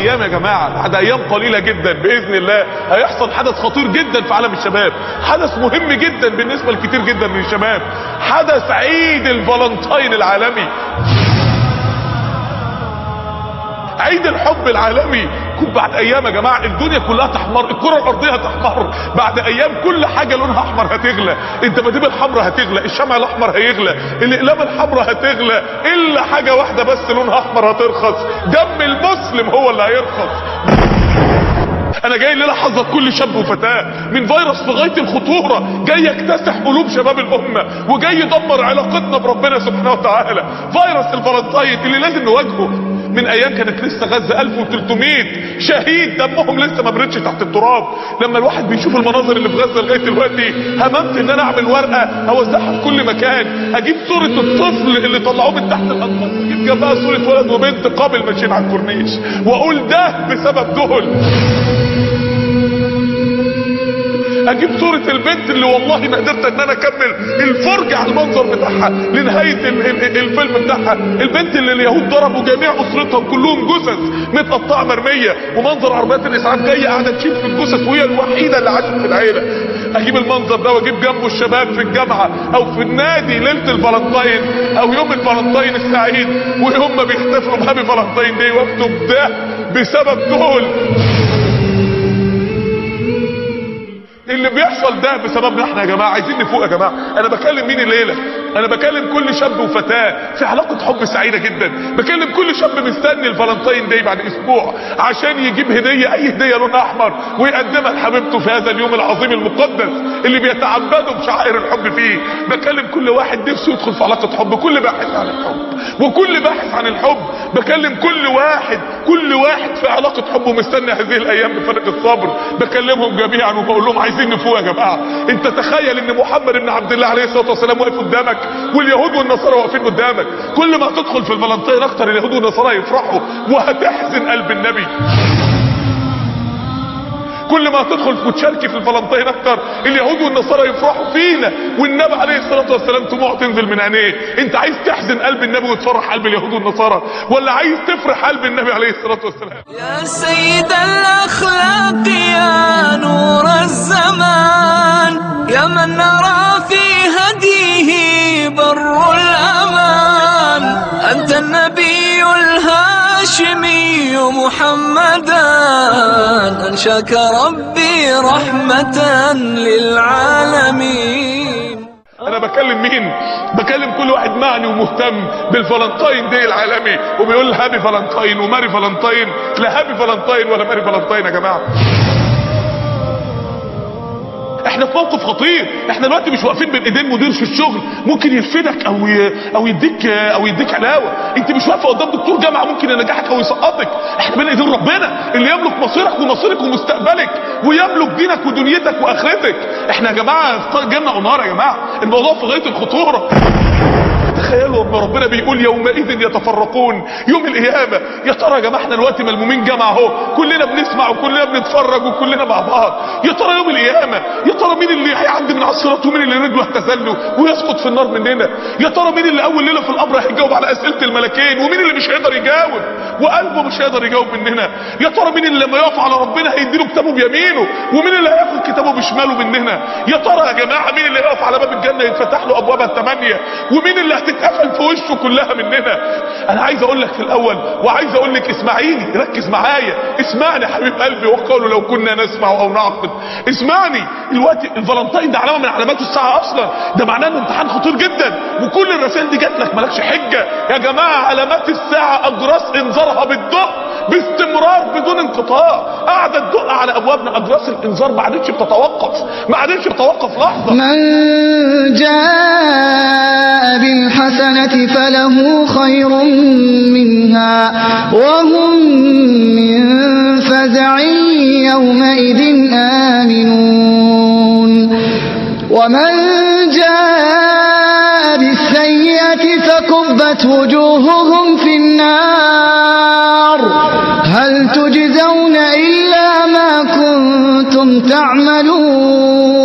ايام يا جماعه بعد ايام قليله جدا باذن الله هيحصل حدث خطير جدا في عالم الشباب حدث مهم جدا بالنسبه لكتير جدا من الشباب حدث عيد الفالنتاين العالمي عيد الحب العالمي كون بعد ايام يا جماعه الدنيا كلها تحمر الكره الارضيه هتحمر بعد ايام كل حاجه لونها احمر هتغلى الدباديب الحمراء هتغلى الشمع الاحمر هيغلى الاقلام الحمراء هتغلى الا حاجه واحده بس لونها احمر هترخص دم المسلم هو اللي هيرخص انا جاي للحظة كل شاب وفتاة من فيروس في غاية الخطورة جاي يكتسح قلوب شباب الامة وجاي يدمر علاقتنا بربنا سبحانه وتعالى فيروس الفلنطين اللي لازم نواجهه من ايام كانت لسه غزة 1300 شهيد دمهم لسه ما بردش تحت التراب لما الواحد بيشوف المناظر اللي في غزة لغاية دلوقتي هممت ان انا اعمل ورقة اوزعها في كل مكان اجيب صورة الطفل اللي طلعوه من تحت الانقاض اجيب جنبها صورة ولد وبنت قابل ماشيين على الكورنيش واقول ده بسبب دول اجيب صورة البنت اللي والله ما قدرت ان انا اكمل الفرجة على المنظر بتاعها لنهاية ال ال الفيلم بتاعها البنت اللي اليهود ضربوا جميع اسرتهم كلهم جثث متقطعة مرمية ومنظر عربيات الاسعاف جاية قاعدة تشيل في الجثث وهي الوحيدة اللي عاشت في العيلة اجيب المنظر ده واجيب جنبه الشباب في الجامعة او في النادي ليلة الفالنتين او يوم الفالنتين السعيد وهم بيحتفلوا بهابي فالنتين دي واكتب ده بسبب دول اللي بيحصل ده بسببنا احنا يا جماعه عايزين نفوق يا جماعه انا بكلم مين الليله انا بكلم كل شاب وفتاه في علاقه حب سعيده جدا بكلم كل شاب مستني الفالنتين داي بعد اسبوع عشان يجيب هديه اي هديه لونها احمر ويقدمها لحبيبته في هذا اليوم العظيم المقدس اللي بيتعبدوا بشعائر الحب فيه بكلم كل واحد نفسه يدخل في علاقه حب كل باحث عن الحب وكل باحث عن الحب بكلم كل واحد كل واحد في علاقه حب ومستني هذه الايام بفارق الصبر بكلمهم جميعا وبقول لهم عايزين نفوق يا جماعه انت تخيل ان محمد بن عبد الله عليه الصلاه والسلام واقف قدامك واليهود والنصارى واقفين قدامك كل ما تدخل في الفالنتين اكتر اليهود والنصارى يفرحوا وهتحزن قلب النبي كل ما تدخل وتشاركي في الفالنتين اكتر اليهود والنصارى يفرحوا فينا والنبي عليه الصلاه والسلام دموع تنزل من عينيه انت عايز تحزن قلب النبي وتفرح قلب اليهود والنصارى ولا عايز تفرح قلب النبي عليه الصلاه والسلام يا سيد الأخلاق يا نور الزمان يا من نرى في هديه بر الأمان أنت النبي الهاشمي محمدا أنشاك ربي رحمة للعالمين انا بكلم مين بكلم كل واحد معني ومهتم بالفالنتين دي العالمي وبيقول هابي فالنتين وماري فالنتين لا هابي فالنتين ولا ماري فالنتين يا جماعه احنا في موقف خطير احنا دلوقتي مش واقفين بين ايدين مدير في الشغل ممكن يرفدك او ي... او يديك او يديك علاوه انت مش واقفه قدام دكتور جامعه ممكن ينجحك او يسقطك احنا بين ايدين ربنا اللي يملك مصيرك ومصيرك ومستقبلك ويملك دينك ودنيتك واخرتك احنا يا جماعه في جنه ونار يا جماعه الموضوع في غايه الخطوره تخيلوا ان ربنا بيقول يومئذ يتفرقون يوم القيامه يا ترى يا جماعه احنا دلوقتي ملمومين جامعه اهو كلنا بنسمع وكلنا بنتفرج وكلنا مع بعض يا ترى يوم القيامه يا ترى مين اللي هيعدي من على الصراط ومين اللي رجله هتزله ويسقط في النار مننا يا ترى مين اللي اول ليله في القبر هيجاوب على اسئله الملكين ومين اللي مش هيقدر يجاوب وقلبه مش هيقدر يجاوب مننا يا ترى مين اللي لما يقف على ربنا هيديله كتابه بيمينه ومين اللي هياخد كتابه بشماله مننا يا ترى يا جماعه مين اللي يقف على باب الجنه يتفتح له ابوابها الثمانيه ومين اللي هتتقفل في وشه كلها مننا انا عايز اقول لك في الاول وعايز اقول لك اسمعيني ركز معايا اسمعني يا حبيب قلبي وقالوا لو كنا نسمع او نعقل اسمعني الوقت الفالنتين ده علامه من علامات الساعه اصلا ده معناه انه امتحان خطير جدا وكل الرسائل دي جات لك مالكش حجه يا جماعه علامات الساعه اجراس انذارها بالدق باستمرار بدون انقطاع قاعده تدق على ابوابنا اجراس الانذار ما عادتش بتتوقف ما عادتش بتتوقف لحظه من جاء بالحسنة فله خير منها وهم من فزع يومئذ آمنون ومن جاء بالسيئة فكبت وجوههم في النار هل تجزون إلا ما كنتم تعملون